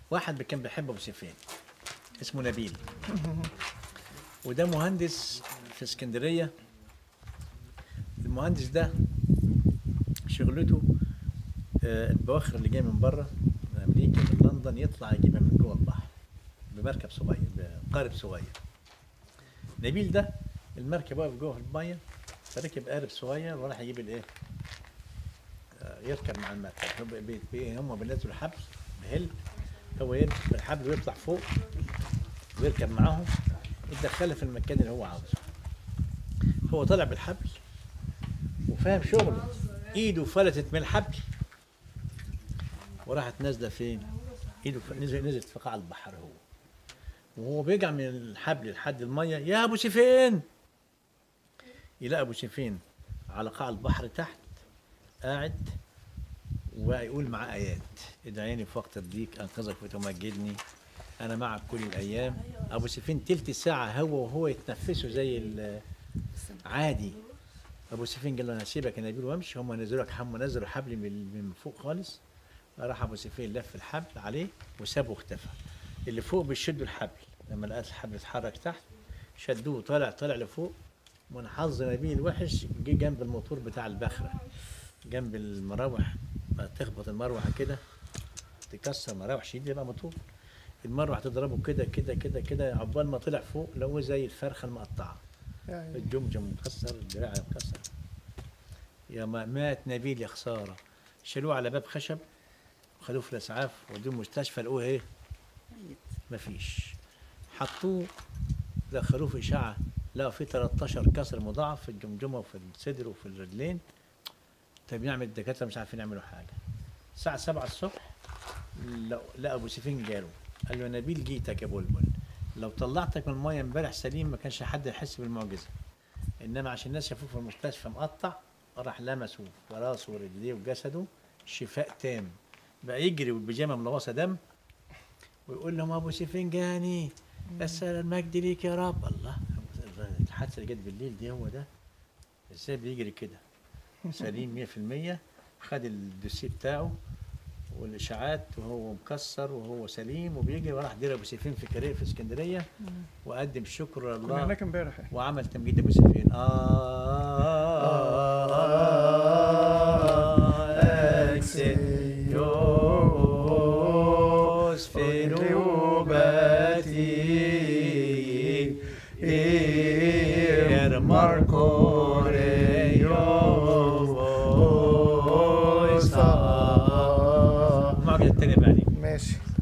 واحد كان بيحب ابو سيفين اسمه نبيل وده مهندس في اسكندريه المهندس ده شغلته آه، البواخر اللي جايه من بره من امريكا من لندن يطلع يجيبها من جوه البحر بمركب صغير بقارب صغير نبيل ده المركب واقف جوه الميه فركب قارب صغير وراح يجيب الايه آه، يركب مع المركب هم بي- بي- هم بينزلوا الحبل بهل هو يركب الحبل ويطلع فوق ويركب معاهم يدخلها في المكان اللي هو عاوزه هو طلع بالحبل وفاهم شغله ايده فلتت من الحبل وراحت نازله فين؟ ايده ف- نزل نزلت في قاع البحر هو وهو بيرجع من الحبل لحد الميه يا ابو سيفين يلاقي ابو سيفين على قاع البحر تحت قاعد ويقول معاه ايات ادعيني في وقت الضيق انقذك وتمجدني انا معك كل الايام ابو سيفين تلت ساعه هو وهو يتنفسوا زي ال- عادي ابو سيفين قال له انا هسيبك يا نبيل وامشي هم نزلوا لك هم نزلوا حبل من من فوق خالص راح ابو سيفين لف الحبل عليه وسابه واختفى اللي فوق بيشدوا الحبل لما لقى الحبل اتحرك تحت شدوه طلع طلع لفوق من حظ نبيل وحش جه جنب الموتور بتاع البخره جنب المراوح ما تخبط المروحه كده تكسر مراوح شديد يبقى موتور المروحه تضربه كده كده كده كده عقبال ما طلع فوق لقوه زي الفرخه المقطعه يعني الجمجم مكسر الدراع مكسر يا ما مات نبيل يا خساره شالوه على باب خشب خدوه في الاسعاف ودوه المستشفى لقوه ايه؟ مفيش حطوه دخلوه في اشعه لقوا فيه 13 كسر مضاعف في الجمجمه وفي الصدر وفي الرجلين طب يعمل الدكاتره مش عارفين يعملوا حاجه الساعه 7 الصبح لقوا- لقى ابو سيفين جاله قال له يا نبيل جيتك يا بلبل لو طلعتك من الميه امبارح سليم ما كانش حد يحس بالمعجزه انما عشان الناس شافوه في المستشفى مقطع راح لمسه في راسه ورجليه وجسده شفاء تام بقى يجري والبيجامه ملوثه دم ويقول لهم ابو سيفين جاني بس المجد ليك يا رب الله الحادثه اللي جت بالليل دي هو ده ازاي بيجري كده سليم 100% خد الدوسيه بتاعه والاشاعات وهو مكسر وهو سليم وبيجري وراح دير ابو سيفين في كارير في اسكندريه وقدم شكر كنا لله هناك امبارح يعني. وعمل تمجيد ابو سفيان اكسيوس في نوبتي إير ماركوريوس معجزة التانية بقى دي ماشي